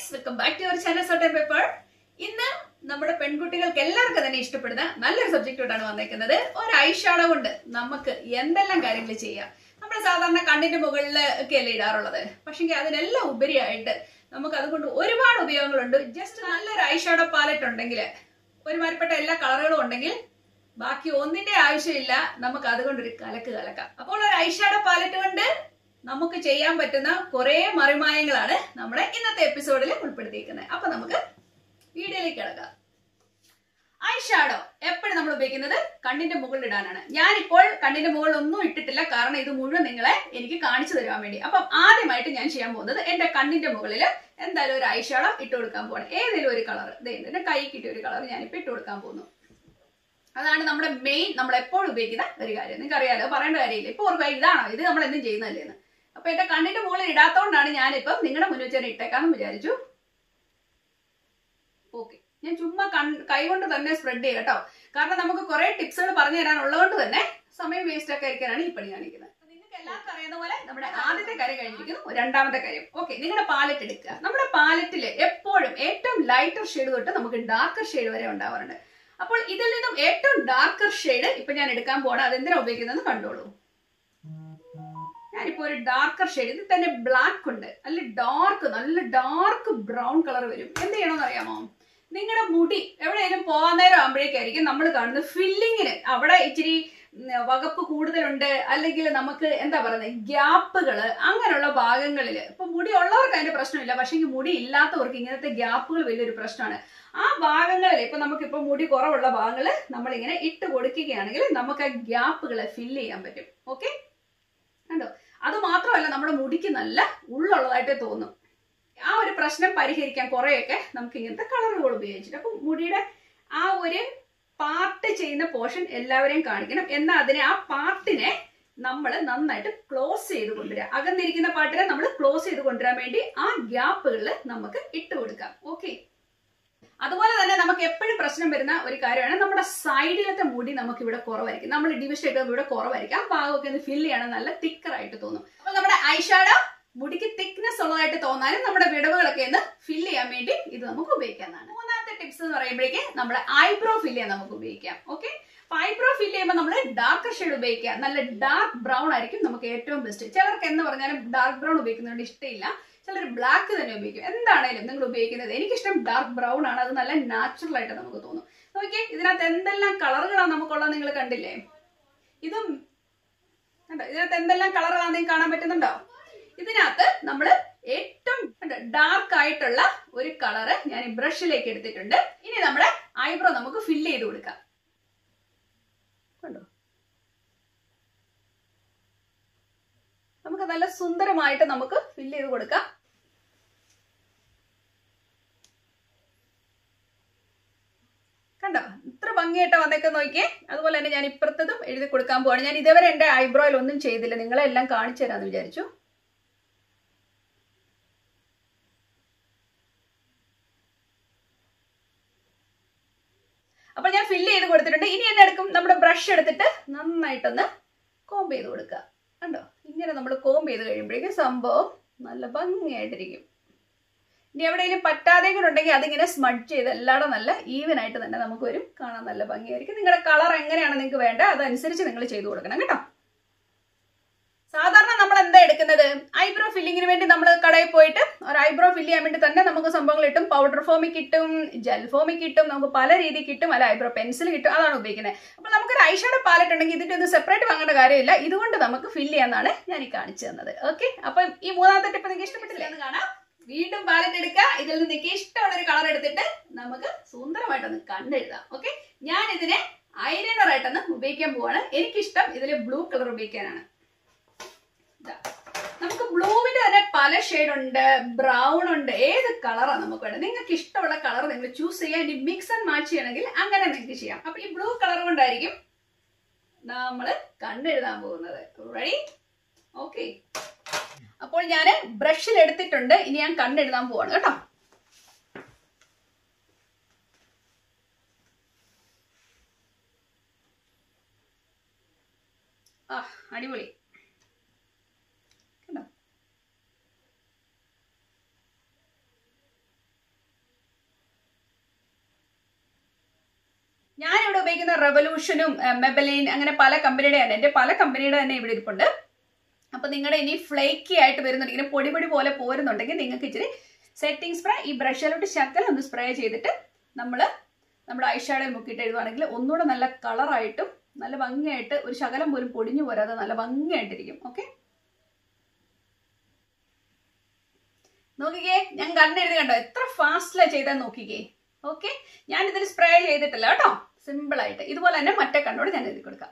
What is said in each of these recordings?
Guys welcome back to our channel സോട്ട് paper ഇന്ന് നമ്മുടെ പെൺകുട്ടികൾക്ക് എല്ലാവർക്കും തന്നെ ഇഷ്ടപ്പെടുന്ന നല്ലൊരു സബ്ജക്റ്റോടാണ് വന്നേക്കുന്നത് ഒരു ഐഷാഡോ കൊണ്ട് നമുക്ക് എന്തെല്ലാം കാര്യങ്ങൾ ചെയ്യാം നമ്മൾ സാധാരണ കണ്ണിന്റെ മുകളിൽ ഒക്കെ അല്ലേ ഇടാറുള്ളത് പക്ഷെങ്കിൽ അതിനെല്ലാം ഉപരിയായിട്ട് നമുക്ക് അതുകൊണ്ട് ഒരുപാട് ഉപയോഗങ്ങളുണ്ട് ജസ്റ്റ് നല്ലൊരു ഐഷാഡോ പാലറ്റ് ഉണ്ടെങ്കിൽ ഒരുമാതിരിപ്പെട്ട എല്ലാ കളറുകളും ഉണ്ടെങ്കിൽ ബാക്കി ഒന്നിന്റെ ആവശ്യമില്ല നമുക്ക് അതുകൊണ്ടൊരു കലക്ക് കലക്കാം അപ്പോൾ ഒരു ഐഷാഡോ പാലറ്റ് കൊണ്ട് നമുക്ക് ചെയ്യാൻ പറ്റുന്ന കുറെ മറിമായങ്ങളാണ് നമ്മുടെ ഇന്നത്തെ എപ്പിസോഡിൽ ഉൾപ്പെടുത്തിയിരിക്കുന്നത് അപ്പൊ നമുക്ക് വീഡിയോയിലേക്ക് കിടക്കാം ഐ ഷാഡോ എപ്പോഴും നമ്മൾ ഉപയോഗിക്കുന്നത് കണ്ണിന്റെ മുകളിൽ ഇടാനാണ് ഞാനിപ്പോൾ കണ്ണിന്റെ മുകളിൽ ഒന്നും ഇട്ടിട്ടില്ല കാരണം ഇത് മുഴുവൻ നിങ്ങളെ എനിക്ക് കാണിച്ചു തരുവാൻ വേണ്ടി അപ്പം ആദ്യമായിട്ട് ഞാൻ ചെയ്യാൻ പോകുന്നത് എന്റെ കണ്ണിന്റെ മുകളിൽ എന്തായാലും ഒരു ഐ ഷാഡോ ഇട്ട് കൊടുക്കാൻ പോകണം ഏതെങ്കിലും ഒരു കളർ എന്റെ കൈ കിട്ടിയ ഒരു കളർ ഞാനിപ്പോ ഇട്ട് കൊടുക്കാൻ പോകുന്നു അതാണ് നമ്മുടെ മെയിൻ നമ്മൾ എപ്പോഴും ഉപയോഗിക്കുന്ന ഒരു കാര്യം നിങ്ങൾക്ക് അറിയാലോ പറയേണ്ട കാര്യമില്ല ഇപ്പൊ ഓർക്കുക ഇതാണോ ഇത് നമ്മൾ എന്തും ചെയ്യുന്നതല്ലേന്ന് അപ്പൊ എന്റെ കണ്ണിന്റെ മുകളിൽ ഇടാത്തോണ്ടാണ് ഞാനിപ്പം നിങ്ങളുടെ മുന്നിൽ വെച്ചാൽ ഇട്ടേക്കാന്ന് വിചാരിച്ചു ഓക്കെ ഞാൻ ചുമ്മാ കൺ കൈകൊണ്ട് തന്നെ സ്പ്രെഡ് ചെയ്യാം കേട്ടോ കാരണം നമുക്ക് കുറെ ടിപ്സുകൾ പറഞ്ഞു തരാനുള്ളതുകൊണ്ട് തന്നെ സമയം വേസ്റ്റ് ഒക്കെ ആയിരിക്കാനാണ് ഈ പണി കാണിക്കുന്നത് അപ്പൊ നിങ്ങൾക്ക് എല്ലാവർക്കും അറിയുന്ന പോലെ നമ്മുടെ ആദ്യത്തെ കാര്യം കഴിഞ്ഞിരിക്കുന്നു രണ്ടാമത്തെ കാര്യം ഓക്കെ നിങ്ങളുടെ പാലറ്റ് എടുക്കുക നമ്മുടെ പാലറ്റിൽ എപ്പോഴും ഏറ്റവും ലൈറ്റർ ഷെയ്ഡ് തൊട്ട് നമുക്ക് ഡാർക്കർ ഷെയ്ഡ് വരെ ഉണ്ടാവാറുണ്ട് അപ്പോൾ ഇതിൽ നിന്നും ഏറ്റവും ഡാർക്കർ ഷെയ്ഡ് ഇപ്പൊ ഞാൻ എടുക്കാൻ പോകണം അതെന്തിനാ ഉപയോഗിക്കുന്നത് കണ്ടോളൂ ഞാനിപ്പോ ഒരു ഡാർക്കർ ഷെയ്ഡ് ഇത് തന്നെ ബ്ലാക്ക് ഉണ്ട് നല്ല ഡാർക്ക് നല്ല ഡാർക്ക് ബ്രൗൺ കളർ വരും എന്ത് ചെയ്യണമെന്ന് അറിയാമോ നിങ്ങളുടെ മുടി എവിടെയെങ്കിലും പോകാൻ നേരം ആകുമ്പോഴേക്കായിരിക്കും നമ്മൾ കാണുന്നത് ഫില്ലിങ്ങിന് അവിടെ ഇച്ചിരി ഉം, വകപ്പ് കൂടുതലുണ്ട് അല്ലെങ്കിൽ നമുക്ക് എന്താ പറയുന്നത് ഗ്യാപ്പുകള് അങ്ങനെയുള്ള ഭാഗങ്ങളിൽ ഇപ്പൊ മുടി ഉള്ളവർക്ക് അതിന്റെ പ്രശ്നമില്ല പക്ഷേ ഈ മുടി ഇല്ലാത്തവർക്ക് ഇങ്ങനത്തെ ഗ്യാപ്പുകൾ വലിയൊരു പ്രശ്നമാണ് ആ ഭാഗങ്ങളിൽ ഇപ്പൊ നമുക്കിപ്പോ മുടി കുറവുള്ള ഭാഗങ്ങൾ നമ്മൾ ഇങ്ങനെ ഇട്ട് കൊടുക്കുകയാണെങ്കിൽ നമുക്ക് ആ ഗ്യാപ്പുകളെ ഫില്ല് ചെയ്യാൻ പറ്റും ഓക്കെ കണ്ടോ അത് മാത്രമല്ല നമ്മുടെ മുടിക്ക് നല്ല ഉള്ളുള്ളതായിട്ട് തോന്നും ആ ഒരു പ്രശ്നം പരിഹരിക്കാൻ കുറെയൊക്കെ നമുക്ക് ഇങ്ങനത്തെ കളറുകൾ ഉപയോഗിച്ചിട്ട് അപ്പൊ മുടിയുടെ ആ ഒരു പാർട്ട് ചെയ്യുന്ന പോർഷൻ എല്ലാവരെയും കാണിക്കണം എന്നാൽ അതിനെ ആ പാർട്ടിനെ നമ്മൾ നന്നായിട്ട് ക്ലോസ് ചെയ്ത് കൊണ്ടുവരിക അകന്നിരിക്കുന്ന പാട്ടിനെ നമ്മൾ ക്ലോസ് ചെയ്ത് കൊണ്ടുവരാൻ വേണ്ടി ആ ഗ്യാപ്പുകളിൽ നമുക്ക് ഇട്ട് കൊടുക്കാം ഓക്കെ അതുപോലെ തന്നെ നമുക്ക് എപ്പോഴും പ്രശ്നം വരുന്ന ഒരു കാര്യമാണ് നമ്മുടെ സൈഡിലത്തെ മുടി നമുക്ക് ഇവിടെ കുറവായിരിക്കും നമ്മൾ ഡിവിഷൻ ഇട്ട് ഇവിടെ കുറവായിരിക്കും ആ ഭാഗമൊക്കെ ഒന്ന് ഫില്ല് ചെയ്യണം നല്ല തിക്കറായിട്ട് തോന്നും അപ്പൊ നമ്മുടെ ഐഷാഡോ മുടിക്ക് തിക്നെസ് ഉള്ളതായിട്ട് തോന്നാനും നമ്മുടെ വിടവുകളൊക്കെ ഒന്ന് ഫില്ല് ചെയ്യാൻ വേണ്ടി ഇത് നമുക്ക് ഉപയോഗിക്കാവുന്നതാണ് മൂന്നാമത്തെ ടിപ്സ് എന്ന് പറയുമ്പോഴേക്ക് നമ്മുടെ ഐബ്രോ ഫില്ല് ചെയ്യാൻ നമുക്ക് ഉപയോഗിക്കാം ഓക്കെ അപ്പൊ ഐബ്രോ ഫില്ല് ചെയ്യുമ്പോൾ നമ്മൾ ഡാർക്കർ ഷെയ്ഡ് ഉപയോഗിക്കുക നല്ല ഡാർക്ക് ബ്രൗൺ ആയിരിക്കും നമുക്ക് ഏറ്റവും ബെസ്റ്റ് ചിലർക്ക് എന്ന് പറഞ്ഞാലും ഡാർക്ക് ബ്രൗൺ ഉപയോഗിക്കുന്നതുകൊണ്ട് ഇഷ്ടമില്ല ചിലർ ബ്ലാക്ക് തന്നെ ഉപയോഗിക്കും എന്താണേലും നിങ്ങൾ ഉപയോഗിക്കുന്നത് എനിക്കിഷ്ടം ഡാർക്ക് ബ്രൗൺ ആണ് അത് നല്ല നാച്ചുറൽ ആയിട്ട് നമുക്ക് തോന്നും നോക്കിയേ ഇതിനകത്ത് എന്തെല്ലാം കളറുകളാണ് നമുക്കുള്ളത് നിങ്ങൾ കണ്ടില്ലേ ഇതും കണ്ടോ ഇതിനകത്ത് എന്തെല്ലാം കളറുകളാണ് നിങ്ങൾക്ക് കാണാൻ പറ്റുന്നുണ്ടോ ഇതിനകത്ത് നമ്മൾ ഏറ്റവും ഡാർക്ക് ആയിട്ടുള്ള ഒരു കളറ് ഞാൻ ഈ ബ്രഷിലേക്ക് എടുത്തിട്ടുണ്ട് ഇനി നമ്മുടെ ഐബ്രോ നമുക്ക് ഫില്ല് ചെയ്ത് കൊടുക്കാം കണ്ടോ നമുക്ക് നല്ല സുന്ദരമായിട്ട് നമുക്ക് ഫില്ല് ചെയ്ത് കൊടുക്കാം കണ്ടോ ഇത്ര ഭംഗിയായിട്ട് വന്നേക്ക് നോക്കിയേ അതുപോലെ തന്നെ ഞാൻ ഇപ്പുറത്തതും എഴുതി കൊടുക്കാൻ പോവാണ് ഞാൻ ഇതുവരെ എന്റെ ഐബ്രോയിൽ ഒന്നും ചെയ്തില്ല നിങ്ങളെ എല്ലാം കാണിച്ചു തരാന്ന് വിചാരിച്ചു അപ്പൊ ഞാൻ ഫില്ല് ചെയ്ത് കൊടുത്തിട്ടുണ്ട് ഇനി എന്നെ എടുക്കും നമ്മുടെ ബ്രഷ് എടുത്തിട്ട് നന്നായിട്ടൊന്ന് കോംബ് ചെയ്ത് കൊടുക്കുക കണ്ടോ ഇങ്ങനെ നമ്മൾ കോംബ് ചെയ്ത് കഴിയുമ്പോഴേക്കും സംഭവം നല്ല ഭംഗിയായിട്ടിരിക്കും ഇനി എവിടെയെങ്കിലും പറ്റാതെ കൂടെ ഉണ്ടെങ്കിൽ അതിങ്ങനെ സ്മഡ്ജ് ചെയ്ത് എല്ലായിടും നല്ല ഈവൻ ആയിട്ട് തന്നെ നമുക്ക് വരും കാണാൻ നല്ല ഭംഗിയായിരിക്കും നിങ്ങളുടെ കളർ എങ്ങനെയാണ് നിങ്ങൾക്ക് വേണ്ടത് അതനുസരിച്ച് നിങ്ങൾ ചെയ്തു കൊടുക്കണം കേട്ടോ സാധാരണ നമ്മൾ എന്താ എടുക്കുന്നത് ഐബ്രോ ഫില്ലിങ്ങിന് വേണ്ടി നമ്മൾ കടയിൽ പോയിട്ട് ഒരു ഐബ്രോ ഫില്ല് ചെയ്യാൻ വേണ്ടി തന്നെ നമുക്ക് സംഭവങ്ങൾ കിട്ടും പൗഡർ ഫോമിൽ കിട്ടും ജെൽ ഫോമിൽ കിട്ടും നമുക്ക് പല രീതിയിൽ കിട്ടും അല്ല ഐബ്രോ പെൻസിൽ കിട്ടും അതാണ് ഉപയോഗിക്കുന്നത് അപ്പോൾ നമുക്കൊരു ഐഷാഡോ പാലറ്റ് ഉണ്ടെങ്കിൽ ഇതിന്റെ ഒന്ന് സെപ്പറേറ്റ് വാങ്ങേണ്ട കാര്യമില്ല ഇതുകൊണ്ട് നമുക്ക് ഫില്ല് ചെയ്യാന്നാണ് ഞാൻ ഈ കാണിച്ചു തന്നത് ഓക്കെ അപ്പൊ ഈ മൂന്നാമത്തെ ടിപ്പ് നിങ്ങൾക്ക് ഇഷ്ടപ്പെട്ടില്ല എന്ന് കാണാം വീണ്ടും പാലറ്റ് എടുക്കുക ഇതിൽ നിന്ന് നിങ്ങൾക്ക് ഇഷ്ടമുള്ള ഒരു കളർ എടുത്തിട്ട് നമുക്ക് സുന്ദരമായിട്ടൊന്ന് കണ്ടെഴുതാം ഓക്കെ ഞാൻ ഇതിനെ ഐലൈനർ ആയിട്ടൊന്ന് ഉപയോഗിക്കാൻ പോവാണ് എനിക്കിഷ്ടം ഇതിൽ ബ്ലൂ കളർ ഉപയോഗിക്കാനാണ് ഇതാ. നമുക്ക് ബ്ലൂവിന്റെ തന്നെ പല ഷെയ്ഡ് ഉണ്ട് ബ്രൗൺ ഉണ്ട് ഏത് കളറാണ് നമുക്ക് വേണ്ടത് നിങ്ങൾക്ക് ഇഷ്ടമുള്ള കളർ നിങ്ങൾ ചൂസ് ചെയ്യാൻ ഇനി മിക്സ് ആൻഡ് മാച്ച് ചെയ്യണമെങ്കിൽ അങ്ങനെ നിങ്ങൾക്ക് ചെയ്യാം അപ്പൊ ഈ ബ്ലൂ കളർ കൊണ്ടായിരിക്കും നമ്മൾ കണ്ടെഴുതാൻ പോകുന്നത് റെഡി ഓക്കെ അപ്പോൾ ഞാൻ ബ്രഷിൽ എടുത്തിട്ടുണ്ട് ഇനി ഞാൻ കണ്ടെഴുതാൻ പോവാണ് കേട്ടോ ആ അടിപൊളി കണ്ടോ ഉപയോഗിക്കുന്ന റെവല്യൂഷനും മെബലൈൻ അങ്ങനെ പല കമ്പനിയുടെ തന്നെ എന്റെ പല കമ്പനിയുടെ തന്നെ ഇവിടെ ഇരിപ്പുണ്ട് അപ്പൊ നിങ്ങളുടെ ഇനി ഫ്ലേക്കി ആയിട്ട് വരുന്നുണ്ട് ഇങ്ങനെ പൊടി പൊടി പോലെ പോരുന്നുണ്ടെങ്കിൽ നിങ്ങൾക്ക് ഇച്ചിരി സെറ്റിംഗ് സ്പ്രേ ഈ ബ്രഷിലോട്ട് ശക്കൽ ഒന്ന് സ്പ്രേ ചെയ്തിട്ട് നമ്മൾ നമ്മുടെ ഐഷാഡോ മുക്കിയിട്ട് എഴുതുവാണെങ്കിൽ ഒന്നുകൂടെ നല്ല കളറായിട്ടും നല്ല ഭംഗിയായിട്ട് ഒരു ശകലം പോലും പൊടിഞ്ഞു പോരാതെ നല്ല ഭംഗിയായിട്ടിരിക്കും ഓക്കെ നോക്കിക്കേ ഞാൻ കണ്ണെഴുതി കണ്ടോ എത്ര ഫാസ്റ്റിലാണ് ചെയ്താൽ നോക്കിക്കേ ഓക്കെ ഞാൻ ഇതിൽ സ്പ്രേ ചെയ്തിട്ടില്ല കേട്ടോ സിമ്പിൾ ആയിട്ട് ഇതുപോലെ തന്നെ മറ്റേ കണ്ണോട് ഞാൻ എഴുതി കൊടുക്കാം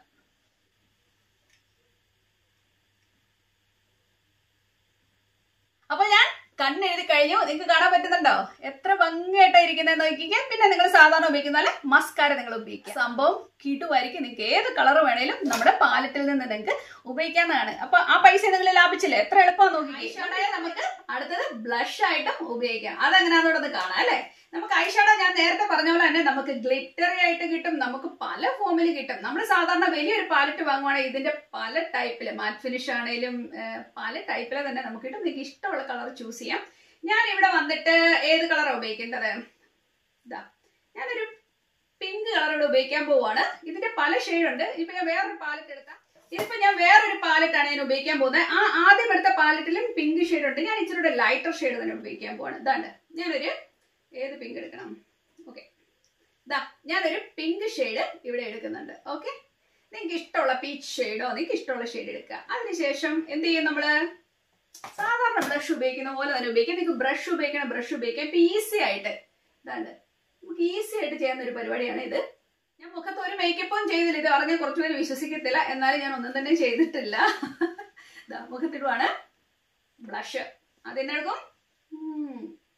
അപ്പൊ ഞാൻ കണ്ണെഴുതി കഴിഞ്ഞു നിങ്ങൾക്ക് കാണാൻ പറ്റുന്നുണ്ടോ എത്ര ഭംഗിയായിട്ടാ ഇരിക്കുന്നത് നോക്കിക്കേ പിന്നെ നിങ്ങൾ സാധാരണ ഉപയോഗിക്കുന്ന പോലെ മസ്കാര നിങ്ങൾ ഉപയോഗിക്കുക സംഭവം കിടുവായിരിക്കും നിങ്ങൾക്ക് ഏത് കളർ വേണേലും നമ്മുടെ പാലറ്റിൽ നിന്ന് നിങ്ങൾക്ക് ഉപയോഗിക്കാവുന്നതാണ് അപ്പൊ ആ പൈസ നിങ്ങൾ ലാഭിച്ചില്ലേ എത്ര എളുപ്പമാണ് നോക്കിക്കേ നമുക്ക് അടുത്തത് ബ്ലഷ് ആയിട്ടും ഉപയോഗിക്കാം അതെങ്ങനെയാണെന്നോടൊന്ന് കാണാം അല്ലേ നമുക്ക് ഐഷാഡോ ഞാൻ നേരത്തെ പറഞ്ഞ പോലെ തന്നെ നമുക്ക് ഗ്ലിറ്ററി ആയിട്ട് കിട്ടും നമുക്ക് പല ഫോമിൽ കിട്ടും നമ്മൾ സാധാരണ വലിയൊരു പാലറ്റ് വാങ്ങുവാണെങ്കിൽ ഇതിന്റെ പല ടൈപ്പിൽ മാറ്റ് ഫിനിഷ് ആണെങ്കിലും ഏഹ്, പല ടൈപ്പിൽ തന്നെ നമുക്ക് കിട്ടും നിങ്ങൾക്ക് ഇഷ്ടമുള്ള കളർ ചൂസ് ചെയ്യാം ഞാൻ ഇവിടെ വന്നിട്ട് ഏത് കളറാണ് ഉപയോഗിക്കേണ്ടത് ഇതാ ഞാനൊരു പിങ്ക് കളർ ഇവിടെ ഉപയോഗിക്കാൻ പോവാണ് ഇതിന്റെ പല ഷെയ്ഡ് ഉണ്ട് ഇപ്പൊ ഞാൻ വേറൊരു പാലറ്റ് എടുക്കാം ഇതിപ്പോ ഞാൻ വേറൊരു പാലറ്റ് ആണ് ഞാൻ ഉപയോഗിക്കാൻ പോകുന്നത് ആ ആദ്യം എടുത്ത പാലറ്റിലും പിങ്ക് ഷെയ്ഡ് ഉണ്ട് ഞാൻ ഇച്ചിരി ലൈറ്റർ ഷെയ്ഡ് തന്നെ ഉപയോഗിക്കാൻ പോവാണ് ഇതാണ്ട് ഞാനൊരു ഏത് പിങ്ക് എടുക്കണം ഓക്കെ ദാ ഞാനൊരു പിങ്ക് ഷെയ്ഡ് ഇവിടെ എടുക്കുന്നുണ്ട് ഓക്കെ നിങ്ങൾക്ക് ഇഷ്ടമുള്ള പീച്ച് ഷെയ്ഡോ നിങ്ങൾക്ക് ഇഷ്ടമുള്ള ഷെയ്ഡ് എടുക്കുക അതിനുശേഷം എന്ത് ചെയ്യും നമ്മള് സാധാരണ ബ്രഷ് ഉപയോഗിക്കുന്ന പോലെ തന്നെ ഉപയോഗിക്കാം നിങ്ങൾക്ക് ബ്രഷ് ഉപയോഗിക്കണം ബ്രഷ് ഉപയോഗിക്കാം ഇപ്പൊ ഈസി ആയിട്ട് ഇതാണ്ട് നമുക്ക് ഈസി ആയിട്ട് ചെയ്യുന്ന ഒരു പരിപാടിയാണ് ഇത് ഞാൻ മുഖത്ത് ഒരു മേക്കപ്പും ചെയ്തില്ല ഇത് പറഞ്ഞാൽ കുറച്ചുപേര് വിശ്വസിക്കത്തില്ല എന്നാലും ഞാൻ ഒന്നും തന്നെ ചെയ്തിട്ടില്ല ഇതാ മുഖത്തിടുവാണ് ബ്ലഷ് അതിനെടുക്കും ഉം.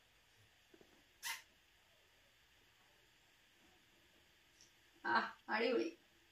ആ അടിപൊളി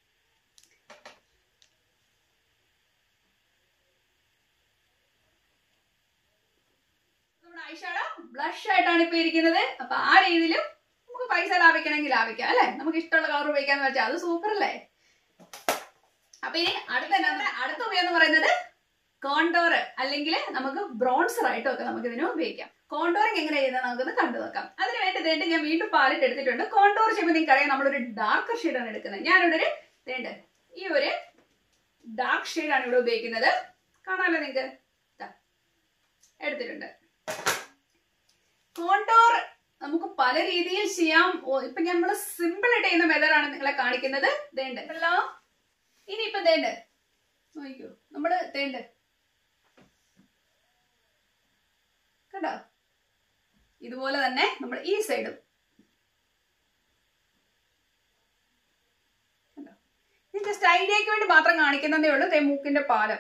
നമ്മുടെ ഐഷാഡോ ബ്ലഷ് ആയിട്ടാണ് ഇപ്പൊ ഇരിക്കുന്നത് അപ്പൊ ആ രീതിയിലും നമുക്ക് പൈസ ലാഭിക്കണമെങ്കിൽ ലാഭിക്കാം അല്ലെ നമുക്ക് ഇഷ്ടമുള്ള കളർ ഉപയോഗിക്കാന്ന് വെച്ചാൽ അത് സൂപ്പർ അല്ലേ അപ്പൊ ഇനി അടുത്ത എന്നാ അടുത്ത ഉപയോഗം എന്ന് പറയുന്നത് കോണ്ടോർ അല്ലെങ്കിൽ നമുക്ക് ബ്രോൺസർ ആയിട്ടും ഒക്കെ നമുക്ക് ഇതിനെ ഉപയോഗിക്കാം കോണ്ടോറിങ് എങ്ങനെ ചെയ്യുന്നത് നമുക്കൊന്ന് കണ്ടു നോക്കാം അതിന് വേണ്ടി വേണ്ടി ഞാൻ വീണ്ടും പാലിട്ട് എടുത്തിട്ടുണ്ട് കോണ്ടോർ ചെയ്യുമ്പോൾ നിങ്ങൾക്ക് അറിയാം നമ്മളൊരു ഡാർക്ക് ഷെയ്ഡാണ് എടുക്കുന്നത് ഞാനിവിടെ ഒരു വേണ്ട ഈ ഒരു ഡാർക്ക് ഷെയ്ഡാണ് ഇവിടെ ഉപയോഗിക്കുന്നത് കാണാമല്ലോ നിങ്ങൾക്ക് ദാ, എടുത്തിട്ടുണ്ട് കോണ്ടോർ നമുക്ക് പല രീതിയിൽ ചെയ്യാം ഓ, ഇപ്പൊ നമ്മൾ സിമ്പിൾ ആയിട്ട് ചെയ്യുന്ന മെതഡാണ് നിങ്ങളെ കാണിക്കുന്നത് ദേണ്ട് അല്ലോ ഇനിയിപ്പൊ ദേണ്ട് നോക്കിക്കോ നമ്മള് തേണ്ട് കണ്ടോ ഇതുപോലെ തന്നെ നമ്മൾ ഈ സൈഡും കണ്ടോ ഞാൻ ജസ്റ്റ് ഐഡിയക്ക് വേണ്ടി മാത്രം കാണിക്കുന്നതേ ഉള്ളൂ ദേ മൂക്കിന്റെ പാലം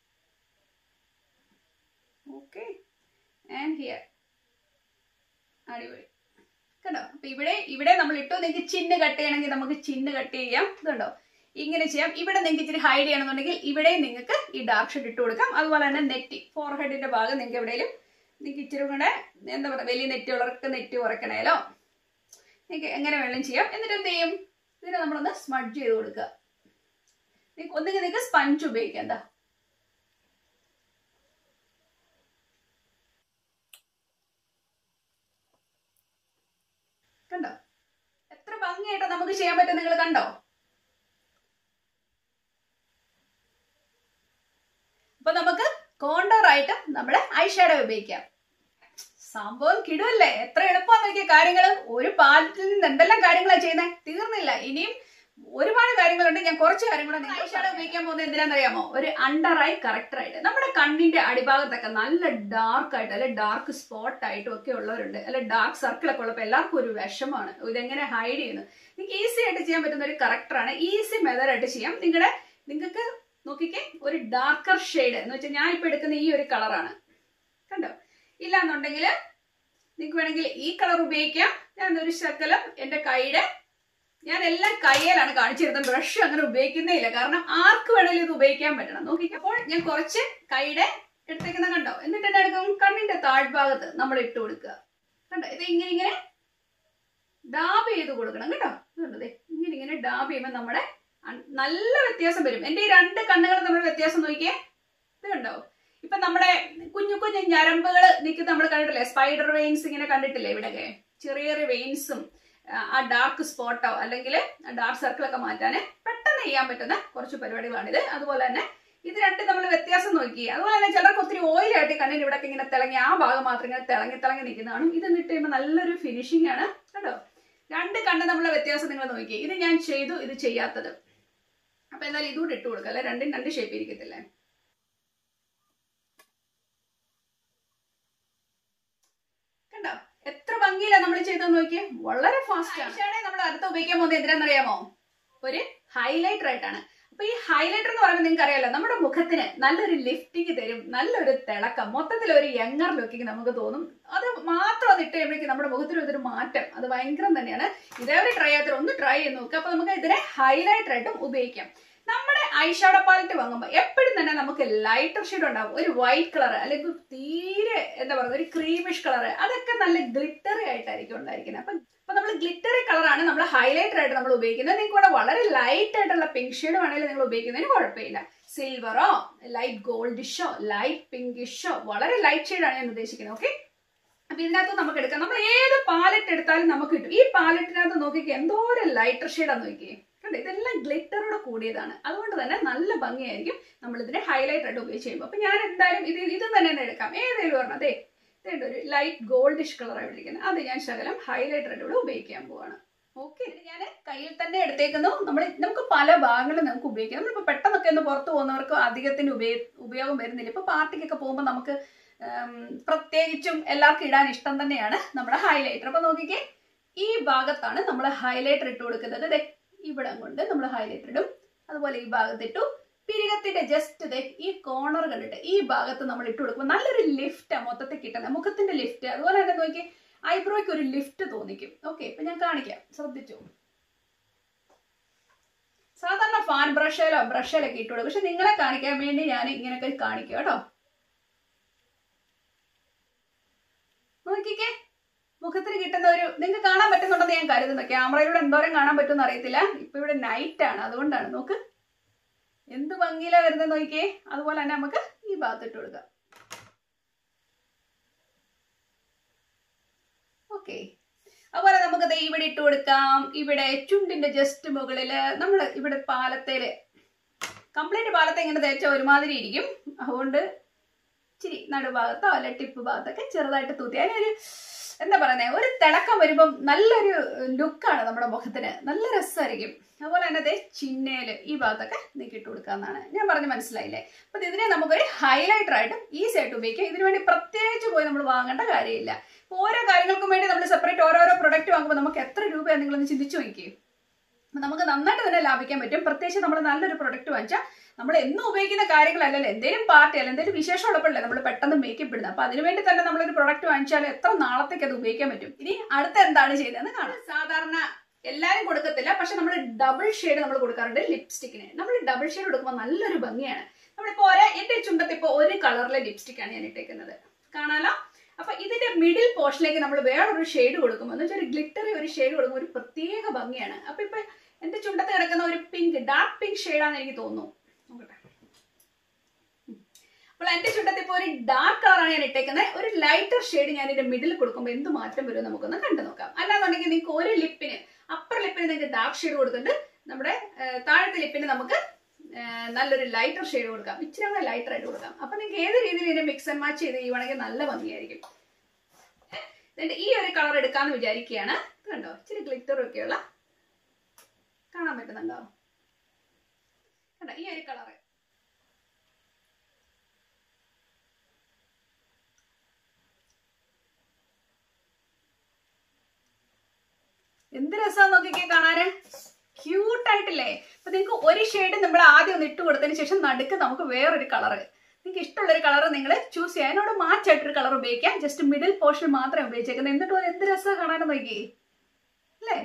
ഓക്കെ ആൻഡ് ഹിയർ അടിപൊളി കണ്ടോ അപ്പൊ ഇവിടെ ഇവിടെ നമ്മൾ ഇട്ടു നിങ്ങൾക്ക് ചിന്ന് കട്ട് ചെയ്യണമെങ്കിൽ നമുക്ക് ചിന്ന് കട്ട് ചെയ്യാം ഇതുണ്ടോ ഇങ്ങനെ ചെയ്യാം ഇവിടെ നിങ്ങൾക്ക് ഇച്ചിരി ഹൈഡ് ചെയ്യണമെന്നുണ്ടെങ്കിൽ ഇവിടെയും നിങ്ങൾക്ക് ഈ ഡാർക്ക് ഷെഡ് ഇട്ട് കൊടുക്കാം അതുപോലെ തന്നെ നെറ്റി ഫോർഹെഡിന്റെ ഭാഗം നിങ്ങൾക്ക് എവിടെയും നിങ്ങൾക്ക് ഇച്ചിരി കൂടെ എന്താ പറയുക വലിയ നെറ്റ് ഉള്ളവർക്ക് നെറ്റ് കുറയ്ക്കണേലോ നിങ്ങൾക്ക് എങ്ങനെ വേണമെങ്കിലും ചെയ്യാം എന്നിട്ട് എന്ത് ചെയ്യും ഇതിനെ നമ്മളൊന്ന് സ്മഡ്ജ് ചെയ്ത് കൊടുക്കുക നിങ്ങൾക്ക് ഒന്നുകിൽ നിങ്ങൾക്ക് സ്പഞ്ച് ഉപയോഗിക്കാം എന്താ കണ്ടോ എത്ര ഭംഗിയായിട്ട് നമുക്ക് ചെയ്യാൻ പറ്റും നിങ്ങൾ കണ്ടോ അപ്പൊ നമുക്ക് കോണ്ടോർ ആയിട്ട് നമ്മുടെ ഐഷാഡോ ഉപയോഗിക്കാം സംഭവം കിടുവല്ലേ എത്ര എളുപ്പമാണ് നോക്കിയ കാര്യങ്ങൾ ഒരു പാലത്തിൽ നിന്ന് എന്തെല്ലാം കാര്യങ്ങളാണ് ചെയ്യുന്നത് തീർന്നില്ല ഇനിയും ഒരുപാട് കാര്യങ്ങളുണ്ട് ഞാൻ കുറച്ച് കാര്യങ്ങൾ ഐഷാഡോ ഉപയോഗിക്കാൻ പോകുന്നത് എന്തിനാണെന്നറിയാമോ ഒരു അണ്ടർ ഐ കറക്റ്റർ ആയിട്ട് നമ്മുടെ കണ്ണിന്റെ അടിഭാഗത്തൊക്കെ നല്ല ഡാർക്ക് ആയിട്ട് അല്ലെ ഡാർക്ക് സ്പോട്ട് ആയിട്ടും ഒക്കെ ഉള്ളവരുണ്ട് അല്ലെ ഡാർക്ക് സർക്കിൾ ഒക്കെ ഉള്ളപ്പോൾ എല്ലാവർക്കും ഒരു വിഷമാണ് ഇതെങ്ങനെ ഹൈഡ് ചെയ്യുന്നു നിങ്ങൾക്ക് ഈസി ആയിട്ട് ചെയ്യാൻ പറ്റുന്ന ഒരു കറക്റ്ററാണ് ഈസി മെതഡ് ആയിട്ട് ചെയ്യാം നിങ്ങളുടെ നിങ്ങൾക്ക് നോക്കിക്കേ ഒരു ഡാർക്കർ ഷെയ്ഡ് എന്ന് വെച്ചാൽ ഞാൻ ഇപ്പൊ എടുക്കുന്ന ഈ ഒരു കളറാണ് കണ്ടോ ഇല്ലാന്നുണ്ടെങ്കിൽ നിങ്ങൾക്ക് വേണമെങ്കിൽ ഈ കളർ ഉപയോഗിക്കാം ഞാൻ ഒരു ശകലം എന്റെ കൈയുടെ ഞാൻ എല്ലാം കയ്യിലാണ് കാണിച്ചിരുന്നത് ബ്രഷ് അങ്ങനെ ഉപയോഗിക്കുന്നേ ഇല്ല കാരണം ആർക്ക് വേണമെങ്കിലും ഇത് ഉപയോഗിക്കാൻ പറ്റണം നോക്കിക്കപ്പോൾ ഞാൻ കുറച്ച് കൈയുടെ എടുത്തേക്കുന്ന കണ്ടോ എന്നിട്ട് എന്നെ എടുക്കും കണ്ണിന്റെ താഴ്ഭാഗത്ത് നമ്മൾ ഇട്ട് കൊടുക്കുക കണ്ടോ ഇത് ഇങ്ങനെ ഇങ്ങനെ ഡാബ് ചെയ്ത് കൊടുക്കണം കേട്ടോ ഇതുണ്ട് ദേ, ഇങ്ങനെ ഇങ്ങനെ ഡാബ് ചെയ്യുമ്പോൾ നമ്മുടെ അൺ- നല്ല വ്യത്യാസം വരും എന്റെ ഈ രണ്ട് കണ്ണുകൾ തമ്മിൽ വ്യത്യാസം നോക്കിയേ ഇത് കണ്ടോ ഇപ്പൊ നമ്മുടെ കുഞ്ഞു കുഞ്ഞു ഞരമ്പുകൾ നിൽക്കുന്ന നമ്മൾ കണ്ടിട്ടില്ലേ സ്പൈഡർ വെയിൻസ് ഇങ്ങനെ കണ്ടിട്ടില്ലേ ഇവിടെയൊക്കെ ചെറിയ ചെറിയ വെയിൻസും ആ ഡാർക്ക് സ്പോട്ടോ അല്ലെങ്കിൽ ഡാർക്ക് സർക്കിളൊക്കെ മാറ്റാൻ പെട്ടെന്ന് ചെയ്യാൻ പറ്റുന്ന കുറച്ച് പരിപാടികളാണിത് അതുപോലെ തന്നെ ഇത് രണ്ടും നമ്മൾ വ്യത്യാസം നോക്കി അതുപോലെ തന്നെ ചിലർക്ക് ഒത്തിരി ഓയിലായിട്ട് കണ്ണിന് ഇവിടെ ഇങ്ങനെ തിളങ്ങി ആ ഭാഗം മാത്രം ഇങ്ങനെ തിളങ്ങി തിളങ്ങി നിൽക്കുന്നതാണ് ഇത് ഇട്ട് കഴിയുമ്പോൾ നല്ലൊരു ഫിനിഷിംഗ് ആണ് കേട്ടോ രണ്ട് കണ്ണ് നമ്മളെ വ്യത്യാസം നിങ്ങൾ നോക്കി ഇത് ഞാൻ ചെയ്തു ഇത് ചെയ്യാത്തത് അപ്പൊ എന്തായാലും ഇതുകൂടെ ഇട്ട് കൊടുക്കുക അല്ലെ രണ്ടും രണ്ട് ഷേപ്പ് ഇരിക്കത്തില്ലേ കണ്ടോ എത്ര ഭംഗിയില്ല നമ്മൾ ചെയ്തെന്ന് നോക്കിയേ വളരെ ഫാസ്റ്റ് ആണ് നമ്മൾ അടുത്ത് ഉപയോഗിക്കാൻ പോകുന്നത് എന്തിനാണെന്നറിയാമോ ഒരു ഹൈലൈറ്റർ ആയിട്ടാണ് അപ്പൊ ഈ ഹൈലൈറ്റർ എന്ന് പറയുമ്പോൾ നിങ്ങൾക്ക് അറിയാലോ നമ്മുടെ മുഖത്തിന് നല്ലൊരു ലിഫ്റ്റിംഗ് തരും നല്ലൊരു തിളക്കം മൊത്തത്തിൽ ഒരു യങ്ങർ ലുക്കിംഗ് നമുക്ക് തോന്നും അത് മാത്രം അത് ഇട്ട് കഴിയുമ്പോഴേക്കും നമ്മുടെ മുഖത്തിന് ഇതൊരു മാറ്റം അത് ഭയങ്കരം തന്നെയാണ് ഇതേവരെ ട്രൈ ചെയ്യാത്ത ഒന്ന് ട്രൈ ചെയ്ത് നോക്കുക അപ്പൊ നമുക്ക് ഇതിനെ ഹൈലൈറ്റർ ആയിട്ടും ഉപയോഗിക്കാം നമ്മുടെ ഐഷാഡോ പാലറ്റ് വാങ്ങുമ്പോൾ എപ്പോഴും തന്നെ നമുക്ക് ലൈറ്റർ ഷെയ്ഡ് ഉണ്ടാവും ഒരു വൈറ്റ് കളർ അല്ലെങ്കിൽ തീരെ എന്താ പറയുക ഒരു ക്രീമിഷ് കളർ അതൊക്കെ നല്ല ഗ്ലിറ്ററി ആയിട്ടായിരിക്കും ഉണ്ടായിരിക്കുന്നത് അപ്പം അപ്പൊ നമ്മൾ ഗ്ലിറ്ററി കളറാണ് നമ്മൾ ഹൈലൈറ്റർ ആയിട്ട് നമ്മൾ ഉപയോഗിക്കുന്നത് നിങ്ങൾക്ക് ഇവിടെ വളരെ ലൈറ്റ് ആയിട്ടുള്ള പിങ്ക് ഷെയ്ഡ് വേണമെങ്കിൽ നിങ്ങൾ ഉപയോഗിക്കുന്നതിന് കുഴപ്പമില്ല സിൽവറോ ലൈറ്റ് ഗോൾഡിഷോ ലൈറ്റ് പിങ്കിഷോ വളരെ ലൈറ്റ് ഷെയ്ഡാണ് ഞാൻ ഉദ്ദേശിക്കുന്നത് ഓക്കെ അപ്പൊ ഇതിനകത്ത് നമുക്ക് എടുക്കാം നമ്മൾ ഏത് പാലറ്റ് എടുത്താലും നമുക്ക് കിട്ടും ഈ പാലറ്റിനകത്ത് നോക്കിക്കേ എന്തോരം ലൈറ്റർ ഷെയ്ഡാന്ന് നോക്കിയേ കണ്ടോ ഇതെല്ലാം ഗ്ലിറ്ററോട് കൂടിയതാണ് അതുകൊണ്ട് തന്നെ നല്ല ഭംഗിയായിരിക്കും നമ്മൾ ഇതിനെ ഹൈലൈറ്റ് ആയിട്ട് ഉപയോഗിച്ച് ചെയ്യുമ്പോൾ അപ്പൊ ഞാൻ എന്തായാലും ഇത് ഇത് തന്നെ ഒന്ന് എടുക്കാം ഏതെങ്കിലും ഒരെണ്ണം അതെ ഇതുണ്ട് ഒരു ലൈറ്റ് ഗോൾഡിഷ് കളർ ആയിട്ടിരിക്കുന്നത് അത് ഞാൻ ശകലം ഹൈലൈറ്റർ ആയിട്ട് ഇവിടെ ഉപയോഗിക്കാൻ പോവാണ് ഓക്കെ ഇത് ഞാൻ കയ്യിൽ തന്നെ എടുത്തേക്കുന്നു നമ്മൾ നമുക്ക് പല ഭാഗങ്ങളും നമുക്ക് ഉപയോഗിക്കാം നമ്മളിപ്പോൾ പെട്ടെന്നൊക്കെ ഒന്ന് പുറത്ത് പോകുന്നവർക്ക് അധികത്തിന് ഉപയോഗ ഉപയോഗം വരുന്നില്ല ഇപ്പൊ പാർട്ടിക്കൊക്കെ പോകുമ്പോൾ നമുക്ക് ഉം, പ്രത്യേകിച്ചും എല്ലാവർക്കും ഇടാൻ ഇഷ്ടം തന്നെയാണ് നമ്മുടെ ഹൈലൈറ്റർ അപ്പൊ നോക്കിക്കേ ഈ ഭാഗത്താണ് നമ്മൾ ഹൈലൈറ്റർ ഇട്ട് കൊടുക്കുന്നത് ദേ ഇവിടെ കൊണ്ട് നമ്മൾ ഹൈലൈറ്റർ ഇടും അതുപോലെ ഈ ഭാഗത്തിട്ടു പിരികത്തിന്റെ ജസ്റ്റ് ദേ ഈ കോർണർ കണ്ടിട്ട് ഈ ഭാഗത്ത് നമ്മൾ ഇട്ട് കൊടുക്കുമ്പോൾ നല്ലൊരു ലിഫ്റ്റ് മൊത്തത്തിൽ കിട്ടുന്നത് മുഖത്തിന്റെ ലിഫ്റ്റ് അതുപോലെ തന്നെ നോക്കി ഐബ്രോയ്ക്ക് ഒരു ലിഫ്റ്റ് തോന്നിക്കും ഓക്കെ ഇപ്പൊ ഞാൻ കാണിക്കാം ശ്രദ്ധിച്ചു സാധാരണ ഫാൻ ബ്രഷിലോ ബ്രഷിലൊക്കെ ഇട്ട് കൊടുക്കും പക്ഷെ നിങ്ങളെ കാണിക്കാൻ വേണ്ടി ഞാൻ ഇങ്ങനെയൊക്കെ കാണിക്കും കേട്ടോ നോക്കിക്കേ മുഖത്തിന് കിട്ടുന്ന ഒരു നിങ്ങൾക്ക് കാണാൻ പറ്റുന്നുണ്ടെന്ന് ഞാൻ കരുതുന്നു ക്യാമറയിലൂടെ എന്തോരം കാണാൻ പറ്റുമെന്ന് അറിയത്തില്ല ഇപ്പൊ ഇവിടെ നൈറ്റ് ആണ് അതുകൊണ്ടാണ് നോക്ക് എന്ത് ഭംഗിയിലാ വരുന്നത് നോക്കിയേ അതുപോലെ തന്നെ നമുക്ക് ഈ ഭാഗത്തിട്ട് കൊടുക്കാം ഓക്കെ അതുപോലെ നമുക്ക് ദേ ഇവിടെ ഇട്ട് കൊടുക്കാം ഇവിടെ ചുണ്ടിന്റെ ജസ്റ്റ് മുകളില് നമ്മൾ ഇവിടെ പാലത്തേല് കംപ്ലീറ്റ് പാലത്തെ ഇങ്ങനെ തേച്ച ഒരുമാതിരി ഇരിക്കും അതുകൊണ്ട് ഇച്ചിരി നടുഭാഗത്തോ അല്ലെ ടിപ്പ് ഭാഗത്തൊക്കെ ചെറുതായിട്ട് തൂത്തി അതിനൊരു എന്താ പറയുന്നത് ഒരു തിളക്കം വരുമ്പം നല്ലൊരു ലുക്കാണ് നമ്മുടെ മുഖത്തിന് നല്ല രസമായിരിക്കും അതുപോലെ തന്നെ ദേ ചിന്നേല് ഈ ഭാഗത്തൊക്കെ നീക്കി ഇട്ട് കൊടുക്കാന്നാണ് ഞാൻ പറഞ്ഞ് മനസ്സിലായില്ലേ അപ്പൊ ഇതിനെ നമുക്കൊരു ഹൈലൈറ്റർ ആയിട്ടും ഈസി ആയിട്ട് ഉപയോഗിക്കാം ഇതിനു വേണ്ടി പ്രത്യേകിച്ച് പോയി നമ്മൾ വാങ്ങേണ്ട കാര്യമില്ല അപ്പൊ ഓരോ കാര്യങ്ങൾക്കും വേണ്ടി നമ്മൾ സെപ്പറേറ്റ് ഓരോരോ പ്രൊഡക്റ്റ് വാങ്ങുമ്പോൾ നമുക്ക് എത്ര രൂപയാണ് നിങ്ങളൊന്ന് ചിന്തിച്ചു നോക്കിയേ അപ്പൊ നമുക്ക് നന്നായിട്ട് തന്നെ ലാഭിക്കാൻ പറ്റും പ്രത്യേകിച്ച് നമ്മൾ നല്ലൊരു പ്രൊഡക്റ്റ് വാങ്ങിച്ചാൽ നമ്മൾ എന്നും ഉപയോഗിക്കുന്ന കാര്യങ്ങളല്ലല്ലോ എന്തെങ്കിലും പാർട്ടി അല്ല എന്തെങ്കിലും വിശേഷം ഉള്ളപ്പോഴല്ലേ നമ്മൾ പെട്ടെന്ന് മേക്കപ്പ് ഇടുന്നത് അപ്പൊ അതിനുവേണ്ടി തന്നെ നമ്മളൊരു പ്രൊഡക്റ്റ് വാങ്ങിച്ചാൽ എത്ര നാളത്തേക്ക് അത് ഉപയോഗിക്കാൻ പറ്റും ഇനി അടുത്ത എന്താണ് ചെയ്യുന്നതെന്ന് കാണാം സാധാരണ എല്ലാരും കൊടുക്കത്തില്ല പക്ഷെ നമ്മൾ ഡബിൾ ഷെയ്ഡ് നമ്മൾ കൊടുക്കാറുണ്ട് ലിപ്സ്റ്റിക്കിന് നമ്മൾ ഡബിൾ ഷെയ്ഡ് കൊടുക്കുമ്പോൾ നല്ലൊരു ഭംഗിയാണ് നമ്മളിപ്പോ ഒരേ എന്റെ ചുണ്ടത്ത് ഇപ്പൊ ഒരു കളറിലെ ലിപ്സ്റ്റിക് ആണ് ഞാൻ ഇട്ടേക്കുന്നത് കാണാലോ അപ്പൊ ഇതിന്റെ മിഡിൽ പോർഷനിലേക്ക് നമ്മൾ വേറൊരു ഷെയ്ഡ് കൊടുക്കുമ്പോൾ എന്ന് വെച്ചാൽ ഒരു ഗ്ലിറ്ററി ഒരു ഷെയ്ഡ് കൊടുക്കുമ്പോൾ ഒരു പ്രത്യേക ഭംഗിയാണ് അപ്പൊ ഇപ്പൊ എന്റെ ചുണ്ടത്ത് കിടക്കുന്ന ഒരു പിങ്ക് ഡാർക്ക് പിങ്ക് ഷെയ്ഡാന്ന് എനിക്ക് തോന്നുന്നു നോക്കട്ടെ ഉം. അപ്പോൾ എന്റെ ചുണ്ടത്ത് ഇപ്പൊ ഒരു ഡാർക്ക് കളറാണ് ഞാൻ ഇട്ടേക്കുന്നത് ഒരു ലൈറ്റർ ഷെയ്ഡ് ഞാൻ ഇതിന്റെ മിഡിൽ കൊടുക്കുമ്പോൾ എന്ത് മാറ്റം വരും നമുക്കൊന്ന് കണ്ടു നോക്കാം അല്ലാന്നുണ്ടെങ്കിൽ നിങ്ങൾക്ക് ഒരു ലിപ്പിന് അപ്പർ ലിപ്പിന് നിങ്ങൾക്ക് ഡാർക്ക് ഷെയ്ഡ് കൊടുത്തിട്ട് നമ്മുടെ ആ, താഴത്തെ ലിപ്പിന് നമുക്ക് ആ, നല്ലൊരു ലൈറ്റർ ഷെയ്ഡ് കൊടുക്കാം ഇച്ചിരി കൂടെ ലൈറ്റർ ആയിട്ട് കൊടുക്കാം അപ്പൊ നിങ്ങൾക്ക് ഏത് രീതിയിൽ ഇതിനെ മിക്സ് ആൻഡ് മാച്ച് ചെയ്ത് ചെയ്യുവാണെങ്കിൽ നല്ല ഭംഗിയായിരിക്കും എന്നിട്ട് ഈ ഒരു കളർ എടുക്കാന്ന് വിചാരിക്കുകയാണ് ഇത് കണ്ടോ ഇച്ചിരി ഗ്ലിറ്റർ ഒക്കെയുള്ള കാണാൻ പറ്റുന്നുണ്ടോ കണ്ടോ ഈ ഒരു കളറ് എന്ത് രസമാണ് നോക്കിക്കേ കാണാന് ക്യൂട്ട് ആയിട്ടില്ലേ അപ്പൊ നിങ്ങൾക്ക് ഒരു ഷെയ്ഡ് നമ്മൾ ആദ്യം ഒന്ന് ഇട്ട് കൊടുത്തതിന് ശേഷം നടുക്ക് നമുക്ക് വേറൊരു കളറ് നിങ്ങൾക്ക് ഇഷ്ടമുള്ള ഒരു കളർ നിങ്ങൾ ചൂസ് ചെയ്യാം അതിനോട് മാച്ച് ആയിട്ടൊരു കളർ ഉപയോഗിക്കാം ജസ്റ്റ് മിഡിൽ പോർഷൻ മാത്രമേ ഉപയോഗിച്ചേക്കുന്നത് എന്നിട്ട് എന്ത് രസമാണ് കാണാനും നോക്കി അല്ലേ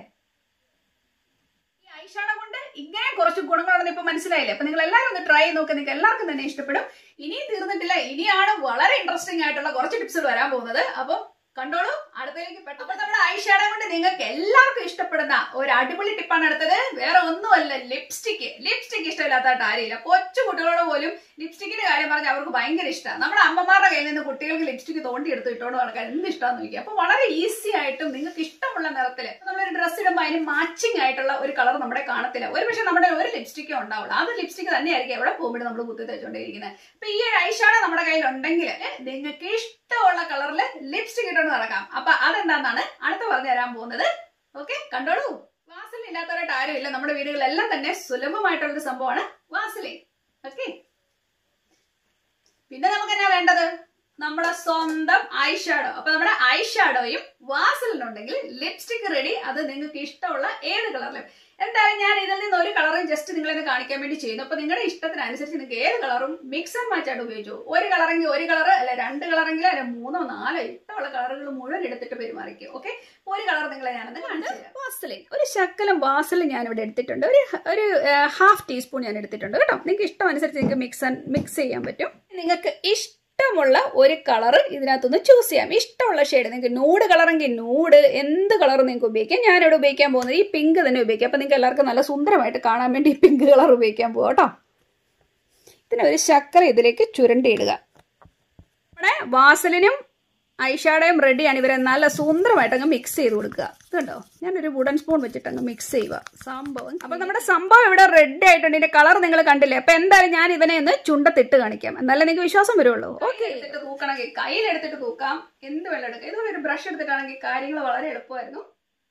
ഈ ഐഷാഡോ കൊണ്ട് ഇങ്ങനെ കുറച്ച് ഗുണങ്ങളാണെന്ന് ഇപ്പൊ മനസ്സിലായില്ലേ അപ്പൊ നിങ്ങൾ എല്ലാവരും ഒന്ന് ട്രൈ നോക്കുക നിങ്ങൾക്ക് എല്ലാവർക്കും തന്നെ ഇഷ്ടപ്പെടും ഇനിയും തീർന്നിട്ടില്ല ഇനിയാണ് വളരെ ഇൻട്രസ്റ്റിംഗ് ആയിട്ടുള്ള കുറച്ച് ടിപ്സുകൾ വരാൻ പോകുന്നത് അപ്പൊ കണ്ടോളൂ അടുത്തതിലേക്ക് പെട്ടെന്ന് നമ്മുടെ ഐഷാഡോ കൊണ്ട് നിങ്ങൾക്ക് എല്ലാവർക്കും ഇഷ്ടപ്പെടുന്ന ഒരു അടിപൊളി ടിപ്പാണ് അടുത്തത് വേറെ ഒന്നുമല്ല ലിപ്സ്റ്റിക് ലിപ്സ്റ്റിക് ഇഷ്ടമില്ലാത്തതായിട്ട് ആരെയില്ല കൊച്ചു കുട്ടികളോട് പോലും ലിപ്സ്റ്റിക്കിന്റെ കാര്യം പറഞ്ഞാൽ അവർക്ക് ഭയങ്കര ഇഷ്ടമാണ് നമ്മുടെ അമ്മമാരുടെ കയ്യിൽ നിന്ന് കുട്ടികൾക്ക് ലിപ്സ്റ്റിക് തോണ്ടി എടുത്ത് ഇട്ടുകൊണ്ട് നടക്കാൻ എന്ത് ഇഷ്ടമാണെന്ന് നോക്കി അപ്പൊ വളരെ ഈസി ആയിട്ടും നിങ്ങൾക്ക് ഇഷ്ടമുള്ള നിറത്തില് നമ്മളൊരു ഡ്രസ്സ് ഇടുമ്പോൾ അതിന് മാച്ചിങ് ആയിട്ടുള്ള ഒരു കളർ നമ്മുടെ കാണത്തില്ല ഒരു പക്ഷെ നമ്മുടെ ഒരു ലിപ്സ്റ്റിക്കേ ഉണ്ടാവുള്ളൂ അത് ലിപ്സ്റ്റിക് തന്നെയായിരിക്കും എവിടെ പോകുമ്പോൾ നമ്മൾ കുത്തി തേച്ചുകൊണ്ടേയിരിക്കുന്നത് അപ്പൊ ഈ ഒരു ഐഷാഡോ നമ്മുടെ കയ്യിൽ ഉണ്ടെങ്കിൽ നിങ്ങൾക്ക് ഇഷ്ടമുള്ള കളറിൽ ലിപ്സ്റ്റിക് ഇട്ടുകൊണ്ട് നടക്കാം അപ്പൊ അതെന്താണെന്നാണ് അടുത്ത് പറഞ്ഞു തരാൻ പോകുന്നത് ഓക്കെ കണ്ടോളൂ വാസലിൻ ഇല്ലാത്തവരായിട്ട് ആരുമില്ല നമ്മുടെ വീടുകളിലെല്ലാം തന്നെ സുലഭമായിട്ടുള്ള ഒരു സംഭവമാണ് വാസലിൻ ഓക്കെ പിന്നെ നമുക്ക് എന്നാ വേണ്ടത് നമ്മുടെ സ്വന്തം ഐ ഷാഡോ അപ്പൊ നമ്മുടെ ഐ ഷാഡോയും വാസലിനുണ്ടെങ്കിൽ ലിപ്സ്റ്റിക് റെഡി അത് നിങ്ങൾക്ക് ഇഷ്ടമുള്ള ഏത് കളറിലും എന്തായാലും ഞാൻ ഇതിൽ നിന്ന് ഒരു കളറും ജസ്റ്റ് നിങ്ങളെ കാണിക്കാൻ വേണ്ടി ചെയ്യുന്നു അപ്പൊ നിങ്ങളുടെ ഇഷ്ടത്തിനനുസരിച്ച് നിങ്ങൾക്ക് ഏത് കളറും മിക്സ് ആൻഡ് മാച്ച് ആയിട്ട് ഉപയോഗിച്ചു ഒരു കളറെങ്കിൽ ഒരു കളർ അല്ലെ രണ്ട് കളറെങ്കിൽ അല്ലെ മൂന്നോ നാലോ ഇഷ്ടമുള്ള കളറുകൾ മുഴുവൻ എടുത്തിട്ട് പെരുമാറിക്കും ഓക്കെ ഒരു കളർ നിങ്ങളെ ഞാനൊന്ന് കാണിച്ചു തരാം വാസലിൻ ഒരു ശക്കലം വാസലിൻ ഞാൻ ഇവിടെ എടുത്തിട്ടുണ്ട് ഒരു ഒരു ഹാഫ് ടീസ്പൂൺ ഞാൻ എടുത്തിട്ടുണ്ട് കേട്ടോ നിങ്ങൾക്ക് ഇഷ്ടം അനുസരിച്ച് നിങ്ങൾക്ക് മിക്സ് മിക്സ് ചെയ്യാൻ പറ്റും നിങ്ങൾക്ക് ഇഷ്ടമുള്ള ഒരു കളർ ഇതിനകത്തുനിന്ന് ചൂസ് ചെയ്യാം ഇഷ്ടമുള്ള ഷെയ്ഡ് നിങ്ങൾക്ക് നൂഡ് കളറെങ്കിൽ നൂഡ് എന്ത് കളർ നിങ്ങൾക്ക് ഉപയോഗിക്കാം ഞാനിവിടെ ഉപയോഗിക്കാൻ പോകുന്നത് ഈ പിങ്ക് തന്നെ ഉപയോഗിക്കാം അപ്പം നിങ്ങൾക്ക് എല്ലാവർക്കും നല്ല സുന്ദരമായിട്ട് കാണാൻ വേണ്ടി ഈ പിങ്ക് കളർ ഉപയോഗിക്കാൻ പോകാം കേട്ടോ ഇതിന് ഒരു ശർക്കര ഇതിലേക്ക് ചുരണ്ടിയിടുക നമ്മുടെ വാസലിനും ഐഷാഡയും റെഡിയാണ് ഇവരെ നല്ല സുന്ദരമായിട്ട് അങ്ങ് മിക്സ് ചെയ്ത് കൊടുക്കുക ഇത് കണ്ടോ ഞാനൊരു വുഡൻ സ്പൂൺ വെച്ചിട്ട് അങ്ങ് മിക്സ് ചെയ്യുക സംഭവം അപ്പൊ നമ്മുടെ സംഭവം ഇവിടെ റെഡി ആയിട്ടുണ്ട് ഇതിന്റെ കളർ നിങ്ങൾ കണ്ടില്ലേ അപ്പൊ എന്തായാലും ഞാൻ ഇവനെ ഒന്ന് ചുണ്ടത്തിട്ട് കാണിക്കാം എന്നാലേ നിങ്ങൾക്ക് വിശ്വാസം വരുള്ളൂ ഓക്കെ എടുത്തിട്ട് തൂക്കണമെങ്കിൽ കയ്യിലെടുത്തിട്ട് തൂക്കാം എന്ത് വെള്ളം എടുക്കാം ഇതുപോലെ ഒരു ബ്രഷ് എടുത്തിട്ടാണെങ്കിൽ കാര്യങ്ങൾ വളരെ എളുപ്പമായിരുന്നു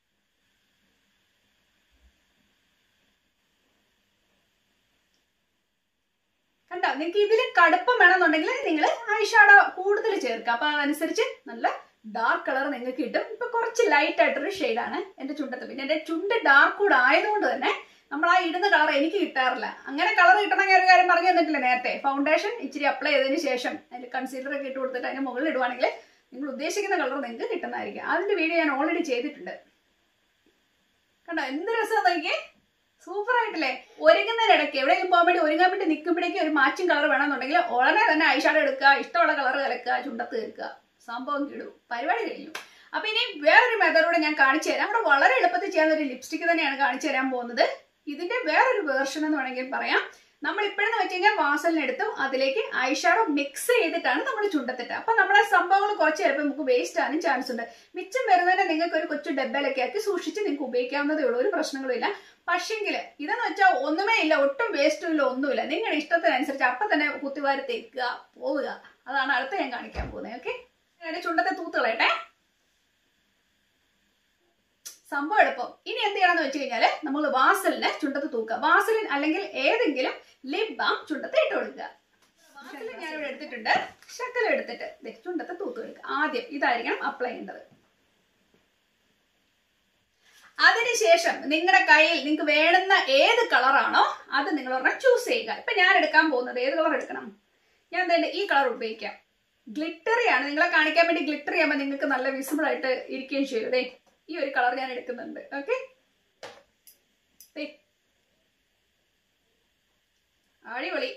കണ്ടോ നിങ്ങൾക്ക് ഇതിൽ കടുപ്പം വേണമെന്നുണ്ടെങ്കിൽ നിങ്ങൾ ഐഷാഡോ കൂടുതൽ ചേർക്കുക അപ്പൊ അതനുസരിച്ച് നല്ല ഡാർക്ക് കളർ നിങ്ങൾക്ക് കിട്ടും ഇപ്പൊ കുറച്ച് ലൈറ്റ് ആയിട്ടൊരു ഷെയ്ഡാണ് എന്റെ ചുണ്ടത്ത് പിന്നെ എന്റെ ചുണ്ട് ഡാർക്ക് കൂടെ ആയതുകൊണ്ട് തന്നെ നമ്മൾ ആ ഇടുന്ന കളർ എനിക്ക് കിട്ടാറില്ല അങ്ങനെ കളർ കിട്ടണമെങ്കിൽ ഒരു കാര്യം പറഞ്ഞു തന്നിട്ടില്ല നേരത്തെ ഫൗണ്ടേഷൻ ഇച്ചിരി അപ്ലൈ ചെയ്തതിന് ശേഷം അതിൽ കൺസീലർ ഒക്കെ ഇട്ട് കൊടുത്തിട്ട് അതിന് മുകളിൽ ഇടുവാണെങ്കിൽ നിങ്ങൾ ഉദ്ദേശിക്കുന്ന കളർ നിങ്ങൾക്ക് കിട്ടുന്നതായിരിക്കും അതിന്റെ വീഡിയോ ഞാൻ ഓൾറെഡി ചെയ്തിട്ടുണ്ട് കണ്ടോ എന്ത് രസം നോക്കിയേ സൂപ്പർ ആയിട്ടില്ലേ ഒരുങ്ങുന്നതിനിടയ്ക്ക് എവിടെയെങ്കിലും പോകാൻ വേണ്ടി ഒരുങ്ങാൻ വേണ്ടി നിൽക്കുമ്പോഴേക്കും ഒരു മാച്ചിങ് കളർ വേണമെന്നുണ്ടെങ്കിൽ ഉടനെ തന്നെ ഐഷാഡോ എടുക്കുക ഇഷ്ടമുള്ള കളർ കലക്കുക ചുണ്ടത്ത് തീർക്കുക സംഭവം കിടും പരിപാടി കഴിഞ്ഞു അപ്പൊ ഇനി വേറൊരു മെത്തേഡോടെ ഞാൻ കാണിച്ചു തരാം നമ്മുടെ വളരെ എളുപ്പത്തിൽ ചെയ്യാവുന്ന ഒരു ലിപ്സ്റ്റിക് തന്നെയാണ് കാണിച്ചു തരാൻ പോകുന്നത് ഇതിന്റെ വേറൊരു വേർഷൻ എന്ന് വേണമെങ്കിൽ പറയാം നമ്മൾ ഇപ്പോഴെന്ന് വെച്ച് കഴിഞ്ഞാൽ വാസലിനെടുത്തും അതിലേക്ക് ഐഷാഡോ മിക്സ് ചെയ്തിട്ടാണ് നമ്മൾ ചുണ്ടത്തിട്ട് അപ്പൊ നമ്മുടെ സംഭവങ്ങൾ കുറച്ച് ചിലപ്പോൾ നമുക്ക് വേസ്റ്റ് ആകാനും ചാൻസ് ഉണ്ട് മിച്ചം വരുന്നതിനെ നിങ്ങൾക്ക് ഒരു കൊച്ചു ഡബ്ബയിലൊക്കെ ആക്കി സൂക്ഷിച്ച് നിങ്ങൾക്ക് ഉപയോഗിക്കാവുന്നതേ ഉള്ളൂ ഒരു പ്രശ്നങ്ങളും ഇല്ല പക്ഷെങ്കിൽ ഇതെന്ന് വെച്ചാൽ ഒന്നുമേ ഇല്ല ഒട്ടും വേസ്റ്റും ഇല്ല ഒന്നുമില്ല നിങ്ങളുടെ ഇഷ്ടത്തിനനുസരിച്ച് അപ്പൊ തന്നെ കുത്തിവാരി തേക്കുക പോവുക അതാണ് അടുത്ത ഞാൻ കാണിക്കാൻ പോകുന്നത് ഓക്കെ എന്റെ ചുണ്ടത്തെ തൂത്ത് കളയട്ടെ സംഭവം എളുപ്പം ഇനി എന്ത് ചെയ്യണമെന്ന് വെച്ച് കഴിഞ്ഞാല് നമ്മൾ വാസലിന് ചുണ്ടത്ത് തൂക്കുക വാസലിൻ അല്ലെങ്കിൽ ഏതെങ്കിലും ലിപ് ബാം ചുണ്ടത്ത് ഇട്ട് കൊടുക്കുക വാസലിൻ ഞാനിവിടെ എടുത്തിട്ടുണ്ട് ശക്കല എടുത്തിട്ട് ദേ ചുണ്ടത്ത് തൂത്ത് കൊടുക്കുക ആദ്യം ഇതായിരിക്കണം അപ്ലൈ ചെയ്യേണ്ടത് അതിനുശേഷം നിങ്ങളുടെ കയ്യിൽ നിങ്ങൾക്ക് വേണ്ടുന്ന ഏത് കളറാണോ അത് നിങ്ങൾ ഒരെണ്ണം ചൂസ് ചെയ്യുക ഇപ്പൊ ഞാൻ എടുക്കാൻ പോകുന്നത് ഏത് കളർ എടുക്കണം ഞാൻ എന്താ ഈ കളർ ഉപയോഗിക്കാം ഗ്ലിറ്ററി ആണ് നിങ്ങളെ കാണിക്കാൻ വേണ്ടി ഗ്ലിറ്റർ ചെയ്യുമ്പോൾ നിങ്ങൾക്ക് നല്ല വിസിബിൾ ആയിട്ട് ഇരിക്കുകയും ചെയ്യും ദേ ഈ ഒരു കളർ ഞാൻ എടുക്കുന്നുണ്ട് ഓക്കെ അടിപൊളി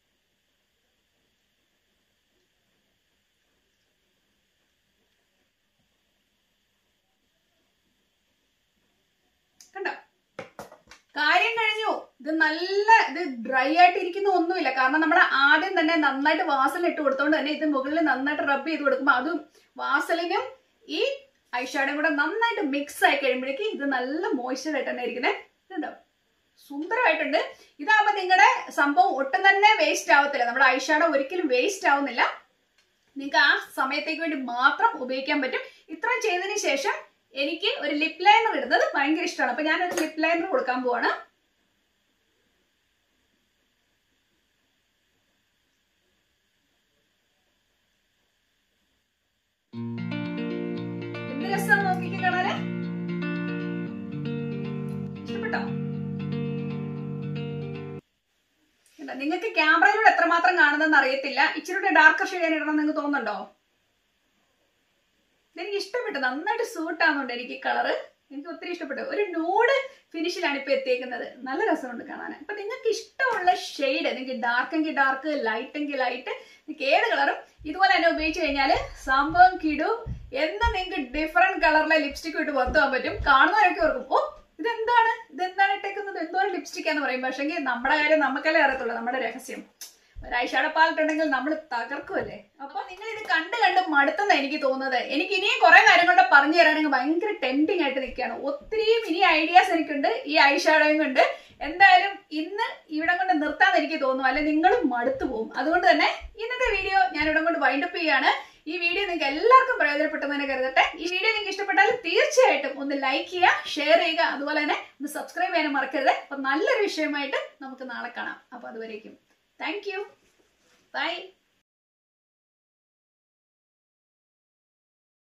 കണ്ടോ കാര്യം കഴിഞ്ഞു ഇത് നല്ല ഇത് ഡ്രൈ ആയിട്ട് ഇരിക്കുന്ന ഒന്നുമില്ല കാരണം നമ്മൾ ആദ്യം തന്നെ നന്നായിട്ട് വാസലിൻ ഇട്ട് കൊടുത്തോണ്ട് തന്നെ ഇത് മുകളിൽ നന്നായിട്ട് റബ്ബ് ചെയ്ത് കൊടുക്കുമ്പോൾ അതും വാസലിനും ഈ ഐഷാഡും കൂടെ നന്നായിട്ട് മിക്സ് ആയി കഴിയുമ്പോഴേക്ക് ഇത് നല്ല മോയ്സ്ചർ ആയിട്ട് തന്നെ ഇരിക്കുന്നത് കണ്ടോ സുന്ദരമായിട്ടുണ്ട് ഇതാകുമ്പോൾ നിങ്ങളുടെ സംഭവം ഒട്ടും തന്നെ വേസ്റ്റ് ആവത്തില്ല നമ്മുടെ ഐഷാഡോ ഒരിക്കലും വേസ്റ്റ് ആവുന്നില്ല നിങ്ങൾക്ക് ആ സമയത്തേക്ക് വേണ്ടി മാത്രം ഉപയോഗിക്കാൻ പറ്റും ഇത്രയും ചെയ്തതിന് ശേഷം എനിക്ക് ഒരു ലിപ് ലൈനർ ഇടുന്നത് ഭയങ്കര ഇഷ്ടമാണ് അപ്പൊ ഞാനൊരു ലിപ് ലൈനർ കൊടുക്കാൻ പോവാണ് എന്ത് രസമാണ് നോക്കിക്ക് കാണാന് ഇഷ്ടപ്പെട്ടോ കണ്ടോ? നിങ്ങൾക്ക് ക്യാമറയിലൂടെ എത്രമാത്രം കാണുന്നെന്ന് അറിയത്തില്ല ഇച്ചിരി ഡാർക്കർ ഷെയ്ഡ് ഞാൻ ഇടണം നിങ്ങൾക്ക് തോന്നുന്നുണ്ടോ ഇതെനിക്ക് ഇഷ്ടപ്പെട്ടു നന്നായിട്ട് സൂട്ട് ആവുന്നുണ്ട് എനിക്ക് കളറ് എനിക്ക് ഒത്തിരി ഇഷ്ടപ്പെട്ടു ഒരു നൂഡ് ഫിനിഷിലാണ് ഇപ്പൊ എത്തിയേക്കുന്നത് നല്ല രസമുണ്ട് കാണാൻ അപ്പൊ നിങ്ങൾക്ക് ഇഷ്ടമുള്ള ഷെയ്ഡ് നിങ്ങൾക്ക് ഡാർക്ക് എങ്കിൽ ഡാർക്ക് ലൈറ്റ് എങ്കിൽ ലൈറ്റ് നിങ്ങൾക്ക് ഏത് കളറും ഇതുപോലെ തന്നെ ഉപയോഗിച്ച് കഴിഞ്ഞാൽ സംഭവം കിടു എന്ന് നിങ്ങൾക്ക് ഡിഫറെന്റ് കളറിലെ ലിപ്സ്റ്റിക് ഇട്ട് പുറത്തു പോകാൻ പറ്റും കാണുന്നവരൊക്കെ ഓർക്കും ഓ ഇതെന്താണ് ഇതെന്താണ് ഇട്ടേക്കുന്നത് എന്തോ ലിപ്സ്റ്റിക് എന്ന് പറയും പക്ഷെങ്കിൽ നമ്മുടെ കാര്യം നമുക്കല്ലേ അറിയത്തുള്ളൂ നമ്മുടെ രഹസ്യം ഒരു ഐഷാഡ പാലറ്റ് ഉണ്ടെങ്കിൽ നമ്മൾ തകർക്കുമല്ലേ അപ്പൊ നിങ്ങൾ ഇത് കണ്ട് കണ്ട് മടുത്തെന്ന് എനിക്ക് തോന്നുന്നത് എനിക്ക് ഇനിയും കുറെ കാര്യങ്ങളുടെ പറഞ്ഞു തരാണെങ്കിൽ ഭയങ്കര ടെംപ്റ്റിംഗ് ആയിട്ട് നിൽക്കുകയാണ് ഒത്തിരിയും ഇനി ഐഡിയാസ് എനിക്കുണ്ട് ഈ ഐഷാഡോയും കൊണ്ട് എന്തായാലും ഇന്ന് ഇവിടം കൊണ്ട് നിർത്താൻ എനിക്ക് തോന്നുന്നു അല്ലെ നിങ്ങളും മടുത്തു പോകും അതുകൊണ്ട് തന്നെ ഇന്നത്തെ വീഡിയോ ഞാൻ ഇവിടം കൊണ്ട് വൈൻഡപ്പ് ചെയ്യാണ് ഈ വീഡിയോ നിങ്ങൾക്ക് എല്ലാവർക്കും പ്രയോജനപ്പെട്ടെന്ന് കരുതട്ടെ ഈ വീഡിയോ നിങ്ങൾക്ക് ഇഷ്ടപ്പെട്ടാൽ തീർച്ചയായിട്ടും ഒന്ന് ലൈക്ക് ചെയ്യുക ഷെയർ ചെയ്യുക അതുപോലെ തന്നെ ഒന്ന് സബ്സ്ക്രൈബ് ചെയ്യാനും മറക്കരുത് അപ്പൊ നല്ലൊരു വിഷയമായിട്ട് നമുക്ക് നാളെ കാണാം അപ്പൊ അതുവരേക്കും താങ്ക് യു ബൈ